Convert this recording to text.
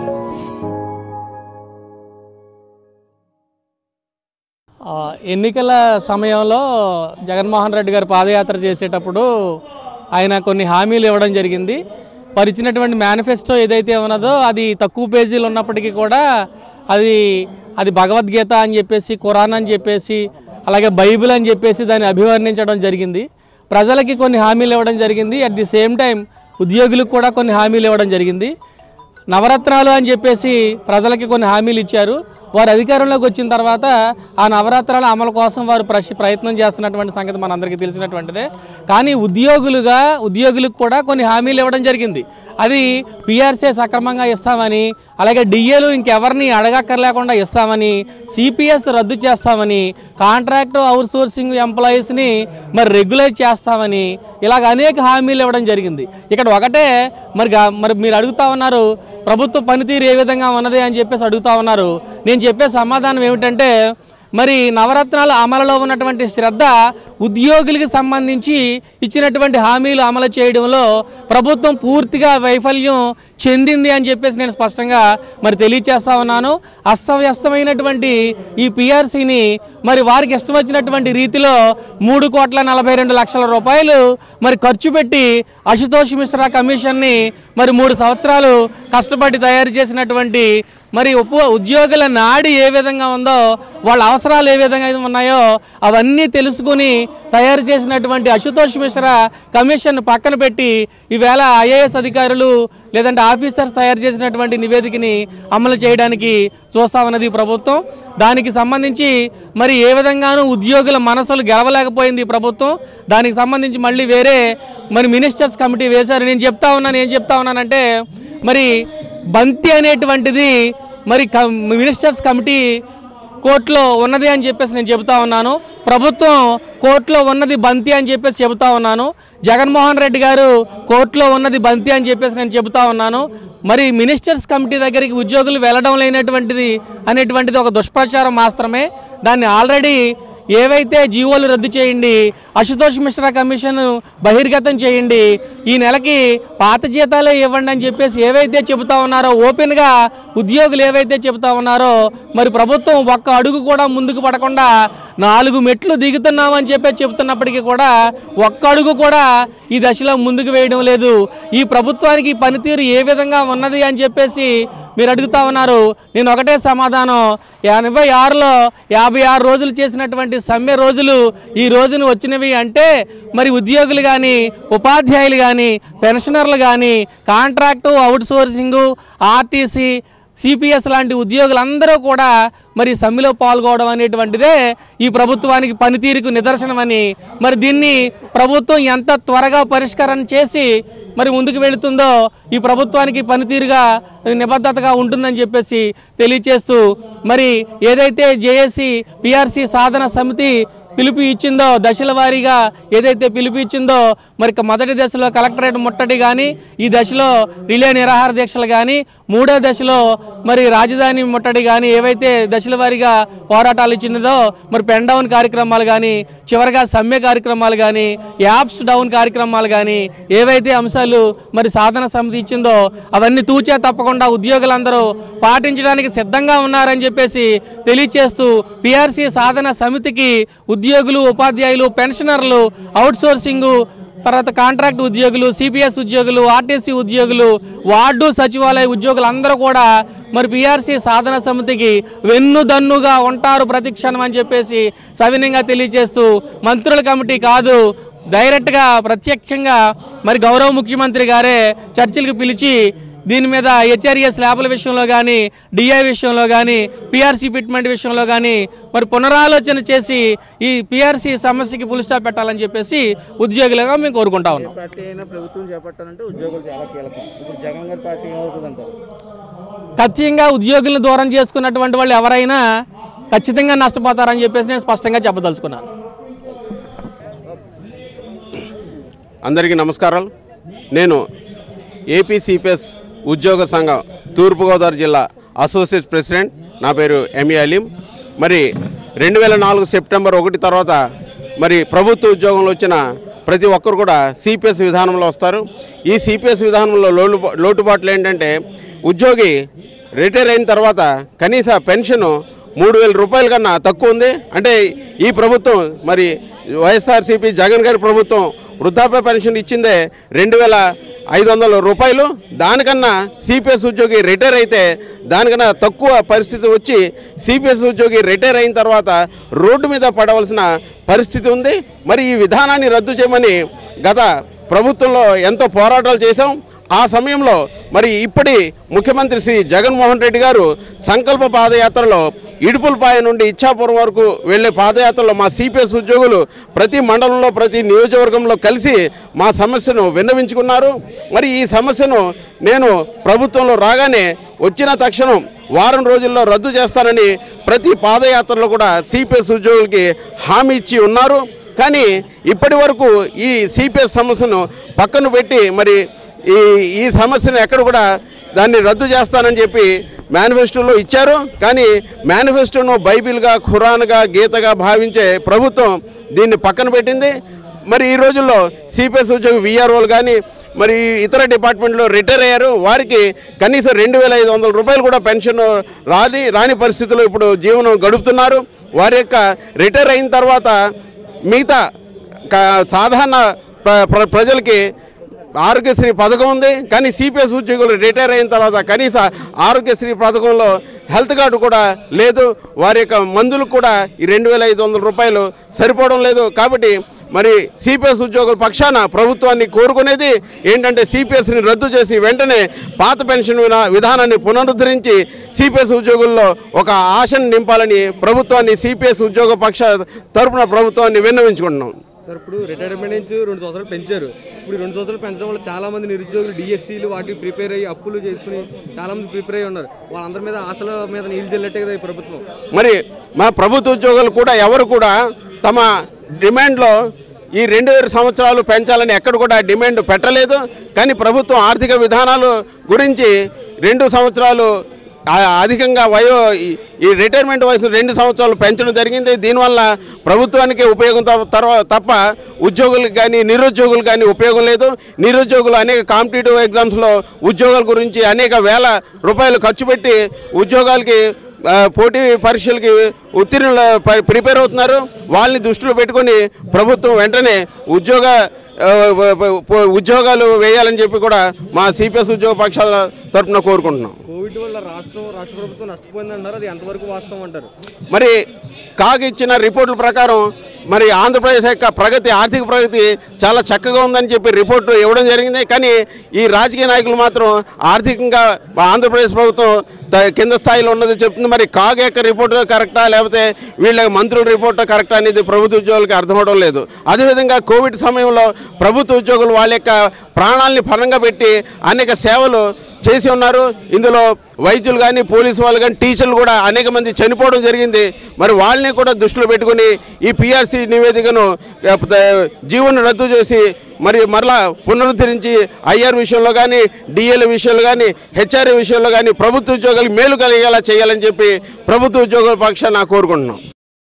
ఆ, ఎన్నికల సమయంలో జగన్మోహన్ రెడ్డి గారు పాదయాత్ర చేసేటప్పుడు ఆయన కొన్ని హామీలు ఇవ్వడం జరిగింది వారు ఇచ్చినటువంటి మేనిఫెస్టో ఏదైతే ఉన్నదో అది తక్కువ పేజీలు ఉన్నప్పటికీ కూడా అది అది భగవద్గీత అని చెప్పేసి ఖురాన్ అని చెప్పేసి అలాగే బైబిల్ అని చెప్పేసి దాన్ని అభివర్ణించడం జరిగింది ప్రజలకి కొన్ని హామీలు ఇవ్వడం జరిగింది అట్ ది సేమ్ టైం ఉద్యోగులకు కూడా కొన్ని హామీలు ఇవ్వడం జరిగింది నవరత్నాలు అని చెప్పేసి ప్రజలకి కొన్ని హామీలు ఇచ్చారు వారు అధికారంలోకి వచ్చిన తర్వాత ఆ నవరత్నాల అమలు కోసం వారు ప్రశ్ ప్రయత్నం చేస్తున్నటువంటి సంగతి మనందరికీ తెలిసినటువంటిదే కానీ ఉద్యోగులుగా ఉద్యోగులకు కూడా కొన్ని హామీలు ఇవ్వడం జరిగింది అది పిఆర్సీ సక్రమంగా ఇస్తామని అలాగే డిఏలు ఇంకెవరిని అడగక్కర్లేకుండా ఇస్తామని సిపిఎస్ రద్దు చేస్తామని కాంట్రాక్ట్ అవుట్ సోర్సింగ్ ఎంప్లాయీస్ని మరి రెగ్యులైజ్ చేస్తామని ఇలాగ అనేక హామీలు ఇవ్వడం జరిగింది ఇక్కడ ఒకటే మరి గా- మరి మీరు అడుగుతా ఉన్నారు ప్రభుత్వ పనితీరు ఏ విధంగా ఉన్నది అని చెప్పేసి అడుగుతా ఉన్నారు నేను చెప్పే సమాధానం ఏమిటంటే మరి నవరత్నాలు అమలులో ఉన్నటువంటి శ్రద్ధ ఉద్యోగులకి సంబంధించి ఇచ్చినటువంటి హామీలు అమలు చేయడంలో ప్రభుత్వం పూర్తిగా వైఫల్యం చెందింది అని చెప్పేసి నేను స్పష్టంగా మరి తెలియచేస్తా ఉన్నాను అస్తవ్యస్తమైనటువంటి ఈ పిఆర్సీని మరి వారికి ఇష్టం వచ్చినటువంటి రీతిలో మూడు కోట్ల నలభై రెండు లక్షల రూపాయలు మరి ఖర్చు పెట్టి అశుతోష్ మిశ్రా కమిషన్ని మరి మూడు సంవత్సరాలు కష్టపడి తయారు చేసినటువంటి మరి ఉప ఉద్యోగుల నాడి ఏ విధంగా ఉందో వాళ్ళ అవసరాలు ఏ విధంగా అయితే ఉన్నాయో అవన్నీ తెలుసుకుని తయారు చేసినటువంటి అశుతోష్ మిశ్రా కమిషన్ పక్కన పెట్టి ఈవేళ ఐఏఎస్ అధికారులు లేదంటే ఆఫీసర్స్ తయారు చేసినటువంటి నివేదికని అమలు చేయడానికి చూస్తా ఉన్నది ఈ ప్రభుత్వం దానికి సంబంధించి మరి ఏ విధంగానూ ఉద్యోగుల మనసులు గెలవలేకపోయింది ఈ ప్రభుత్వం దానికి సంబంధించి మళ్ళీ వేరే మరి మినిస్టర్స్ కమిటీ వేశారు నేను చెప్తా ఉన్నాను ఏం చెప్తా ఉన్నానంటే మరి బంతి అనేటువంటిది మరి క- మినిస్టర్స్ కమిటీ కోర్టులో ఉన్నది అని చెప్పేసి నేను చెబుతా ఉన్నాను ప్రభుత్వం కోర్టులో ఉన్నది బంతి అని చెప్పేసి చెబుతా ఉన్నాను జగన్మోహన్ రెడ్డి గారు కోర్టులో ఉన్నది బంతి అని చెప్పేసి నేను చెబుతా ఉన్నాను మరి మినిస్టర్స్ కమిటీ దగ్గరికి ఉద్యోగులు వెళ్ళడం లేనటువంటిది అనేటువంటిది ఒక దుష్ప్రచారం మాత్రమే దాన్ని ఆల్రెడీ ఏవైతే జీవోలు రద్దు చేయండి అశుతోష్ మిశ్రా కమిషన్ బహిర్గతం చేయండి ఈ నెలకి పాత జీతాలే ఇవ్వండి అని చెప్పేసి ఏవైతే చెబుతా ఉన్నారో ఓపెన్గా ఉద్యోగులు ఏవైతే చెబుతా ఉన్నారో మరి ప్రభుత్వం ఒక్క అడుగు కూడా ముందుకు పడకుండా నాలుగు మెట్లు దిగుతున్నామని చెప్పి చెబుతున్నప్పటికీ కూడా ఒక్క అడుగు కూడా ఈ దశలో ముందుకు వేయడం లేదు ఈ ప్రభుత్వానికి ఈ పనితీరు ఏ విధంగా ఉన్నది అని చెప్పేసి మీరు అడుగుతా ఉన్నారు నేను ఒకటే సమాధానం ఎనభై ఆరులో యాభై ఆరు రోజులు చేసినటువంటి సమ్మె రోజులు ఈ రోజున వచ్చినవి అంటే మరి ఉద్యోగులు కానీ ఉపాధ్యాయులు కానీ పెన్షనర్లు కానీ contract outsourcing RTC CPS లాంటి ఉద్యోగులందరూ కూడా మరి సమ్మెలో పాల్గొవడం అనేటువంటిదే ఈ ప్రభుత్వానికి పనితీరుకు నిదర్శనమని మరి దీన్ని ప్రభుత్వం ఎంత త్వరగా పరిష్కారం చేసి మరి ముందుకు వెళుతుందో ఈ ప్రభుత్వానికి పనితీరుగా నిబద్ధతగా ఉంటుందని చెప్పేసి తెలియచేస్తూ మరి ఏదైతే జేఏసీ పిఆర్సీ సాధన సమితి పిలుపు ఇచ్చిందో దశల వారీగా ఏదైతే పిలుపు ఇచ్చిందో మరి ఇక మొదటి దశలో కలెక్టరేట్ ముట్టడి కానీ ఈ దశలో రిలే నిరాహార దీక్షలు కానీ మూడో దశలో మరి రాజధాని ముట్టడి కానీ ఏవైతే దశల వారీగా పోరాటాలు ఇచ్చినదో మరి పెన్ డౌన్ కార్యక్రమాలు కానీ చివరిగా సమ్మె కార్యక్రమాలు కానీ యాప్స్ డౌన్ కార్యక్రమాలు కానీ ఏవైతే అంశాలు మరి సాధన సమితి ఇచ్చిందో అవన్నీ తూచే తప్పకుండా ఉద్యోగులందరూ పాటించడానికి సిద్ధంగా ఉన్నారని చెప్పేసి తెలియచేస్తూ పిఆర్సీ సాధన సమితికి ఉద్యోగులు ఉపాధ్యాయులు పెన్షనర్లు అవుట్ సోర్సింగు తర్వాత కాంట్రాక్ట్ ఉద్యోగులు సిపిఎస్ ఉద్యోగులు ఆర్టీసీ ఉద్యోగులు వార్డు సచివాలయ ఉద్యోగులు అందరూ కూడా మరి పిఆర్సీ సాధన సమితికి వెన్నుదన్నుగా ఉంటారు ప్రతిక్షణం అని చెప్పేసి సవినయంగా తెలియజేస్తూ మంత్రుల కమిటీ కాదు డైరెక్ట్గా ప్రత్యక్షంగా మరి గౌరవ ముఖ్యమంత్రి గారే చర్చలకు పిలిచి దీని మీద హెచ్ఆర్ఏ స్లాబ్ల విషయంలో కానీ డిఐ విషయంలో కానీ పిఆర్సీ ఫిట్మెంట్ విషయంలో కానీ మరి పునరాలోచన చేసి ఈ పిఆర్సీ సమస్యకి పులి స్టాప్ పెట్టాలని చెప్పేసి ఉద్యోగులుగా మేము కోరుకుంటా ఉన్నాం పార్టీ అయినా ప్రభుత్వం చేపట్టాలంటే ఉద్యోగులు చాలా కీలకం ఇప్పుడు జగన్ గారి పార్టీ ఏమవుతుందంటారు ఖచ్చితంగా ఉద్యోగులను దూరం చేసుకున్నటువంటి వాళ్ళు ఎవరైనా ఖచ్చితంగా నష్టపోతారని చెప్పేసి నేను స్పష్టంగా చెప్పదలుచుకున్నాను అందరికీ నమస్కారాలు నేను ఏపీ సిపిఎస్ ఉద్యోగ సంఘం తూర్పుగోదావరి జిల్లా అసోసియేట్ ప్రెసిడెంట్ నా పేరు ఎంఏ అలీం మరి రెండు వేల నాలుగు సెప్టెంబర్ ఒకటి తర్వాత మరి ప్రభుత్వ ఉద్యోగంలో వచ్చిన ప్రతి ఒక్కరు కూడా సిపిఎస్ విధానంలో వస్తారు ఈ సిపిఎస్ విధానంలో లోటు లోటుబాట్లు ఏంటంటే ఉద్యోగి రిటైర్ అయిన తర్వాత కనీస పెన్షన్ మూడు వేల రూపాయల కన్నా తక్కువ ఉంది అంటే ఈ ప్రభుత్వం మరి వైఎస్ఆర్సీపీ జగన్ గారి ప్రభుత్వం వృద్ధాప్య పెన్షన్ ఇచ్చిందే రెండు వేల ఐదు వందల రూపాయలు దానికన్నా సిపిఎస్ ఉద్యోగి రిటైర్ అయితే దానికన్నా తక్కువ పరిస్థితి వచ్చి సిపిఎస్ ఉద్యోగి రిటైర్ అయిన తర్వాత రోడ్డు మీద పడవలసిన పరిస్థితి ఉంది మరి ఈ విధానాన్ని రద్దు చేయమని గత ప్రభుత్వంలో ఎంతో పోరాటాలు చేశాం ఆ సమయంలో మరి ఇప్పటి ముఖ్యమంత్రి శ్రీ జగన్మోహన్ రెడ్డి గారు సంకల్ప పాదయాత్రలో ఇడుపులపాయ నుండి ఇచ్చాపురం వరకు వెళ్ళే పాదయాత్రలో మా సిపిఎస్ ఉద్యోగులు ప్రతి మండలంలో ప్రతి నియోజకవర్గంలో కలిసి మా సమస్యను విన్నవించుకున్నారు మరి ఈ సమస్యను నేను ప్రభుత్వంలో రాగానే వచ్చిన తక్షణం వారం రోజుల్లో రద్దు చేస్తానని ప్రతి పాదయాత్రలో కూడా సిపిఎస్ ఉద్యోగులకి హామీ ఇచ్చి ఉన్నారు కానీ ఇప్పటి వరకు ఈ సిపిఎస్ సమస్యను పక్కన పెట్టి మరి ఈ ఈ సమస్యను ఎక్కడ కూడా దాన్ని రద్దు చేస్తానని చెప్పి మేనిఫెస్టోలో ఇచ్చారు కానీ మేనిఫెస్టోను బైబిల్గా ఖురాన్గా గీతగా భావించే ప్రభుత్వం దీన్ని పక్కన పెట్టింది మరి ఈ రోజుల్లో సిపిఎస్ ఉద్యోగి విఆర్ఓలు కానీ మరి ఇతర డిపార్ట్మెంట్లో రిటైర్ అయ్యారు వారికి కనీసం రెండు వేల ఐదు వందల రూపాయలు కూడా పెన్షన్ రాని రాని పరిస్థితుల్లో ఇప్పుడు జీవనం గడుపుతున్నారు వారి యొక్క రిటైర్ అయిన తర్వాత మిగతా క- సాధారణ ప్ర- ప్ర- ప్రజలకి ఆరోగ్యశ్రీ పథకం ఉంది కానీ సిపిఎస్ ఉద్యోగులు రిటైర్ అయిన తర్వాత కనీస ఆరోగ్యశ్రీ పథకంలో హెల్త్ కార్డు కూడా లేదు వారి యొక్క మందులకు కూడా ఈ రెండు వేల ఐదు వందల రూపాయలు సరిపోవడం లేదు కాబట్టి మరి సిపిఎస్ ఉద్యోగుల పక్షాన ప్రభుత్వాన్ని కోరుకునేది ఏంటంటే సిపిఎస్ని రద్దు చేసి వెంటనే పాత పెన్షన్ వినా- విధానాన్ని పునరుద్ధరించి సిపిఎస్ ఉద్యోగుల్లో ఒక ఆశను నింపాలని ప్రభుత్వాన్ని సిపిఎస్ ఉద్యోగ పక్ష తరపున ప్రభుత్వాన్ని విన్నవించుకుంటున్నాం సార్ ఇప్పుడు రిటైర్మెంట్ నుంచి రెండు సంవత్సరాలు పెంచారు ఇప్పుడు ఈ రెండు సంవత్సరాలు పెంచడం వల్ల చాలా మంది నిరుద్యోగులు డిఎస్సీలు వాటికి ప్రిపేర్ అయ్యి అప్పులు చేసుకుని చాలా మంది ప్రిపేర్ అయ్యి ఉన్నారు వాళ్ళందరి మీద ఆశల మీద నీళ్ళు చెల్లట్టే కదా ఈ ప్రభుత్వం మరి మా ప్రభుత్వ ఉద్యోగులు కూడా ఎవరు కూడా తమ డిమాండ్లో ఈ రెండు సంవత్సరాలు పెంచాలని ఎక్కడ కూడా డిమాండ్ పెట్టలేదు కానీ ప్రభుత్వం ఆర్థిక విధానాలు గురించి రెండు సంవత్సరాలు ఆ- అధికంగా వయో ఈ- ఈ రిటైర్మెంట్ వయసు రెండు సంవత్సరాలు పెంచడం జరిగింది దీనివల్ల ప్రభుత్వానికి ఉపయోగం త- తర్వా- తప్ప ఉద్యోగులకు కానీ నిరుద్యోగులు కానీ ఉపయోగం లేదు నిరుద్యోగులు అనేక కాంపిటేటివ్ ఎగ్జామ్స్లో ఉద్యోగాల గురించి అనేక వేల రూపాయలు ఖర్చు పెట్టి ఉద్యోగాలకి ఆ, పోటీ పరీక్షలకి ఉత్తీర్ణులు ప- ప్రిపేర్ అవుతున్నారు వాళ్ళని దృష్టిలో పెట్టుకొని ప్రభుత్వం వెంటనే ఉద్యోగ ఆ, ప- ప- ఉద్యోగాలు వేయాలని చెప్పి కూడా మా సిపిఎస్ ఉద్యోగ పక్షాల తరఫున కోరుకుంటున్నాం కోవిడ్ వల్ల రాష్ట్రం రాష్ట్ర ప్రభుత్వం నష్టపోయిందంటారు అది ఎంతవరకు వాస్తవం అంటారు మరి కాగ్ ఇచ్చిన రిపోర్టుల ప్రకారం మరి ఆంధ్రప్రదేశ్ యొక్క ప్రగతి ఆర్థిక ప్రగతి చాలా చక్కగా ఉందని చెప్పి రిపోర్టు ఇవ్వడం జరిగింది కానీ ఈ రాజకీయ నాయకులు మాత్రం ఆర్థికంగా మా ఆంధ్రప్రదేశ్ ప్రభుత్వం త- కింద స్థాయిలో ఉన్నది చెప్తుంది మరి కాగ్ యొక్క రిపోర్టు కరెక్టా లేకపోతే వీళ్ళ మంత్రుల రిపోర్టు కరెక్టా అనేది ప్రభుత్వ ఉద్యోగులకి అర్థమవడం లేదు అదేవిధంగా కోవిడ్ సమయంలో ప్రభుత్వ ఉద్యోగులు వాళ్ళ యొక్క ప్రాణాలని పణంగా పెట్టి అనేక సేవలు చేసి ఉన్నారు ఇందులో వైద్యులు కానీ పోలీసు వాళ్ళు కానీ టీచర్లు కూడా అనేక మంది చనిపోవడం జరిగింది మరి వాళ్ళని కూడా దృష్టిలో పెట్టుకుని ఈ పిఆర్సీ నివేదికను ఆ, త- జీవోను రద్దు చేసి మరి మరలా పునరుద్ధరించి ఐఆర్ విషయంలో కానీ డిఏల విషయంలో కానీ హెచ్ఆర్ఏ విషయంలో కానీ ప్రభుత్వ ఉద్యోగాలకు మేలు కలిగేలా చేయాలని చెప్పి ప్రభుత్వ ఉద్యోగుల పక్షాన కోరుకుంటున్నాం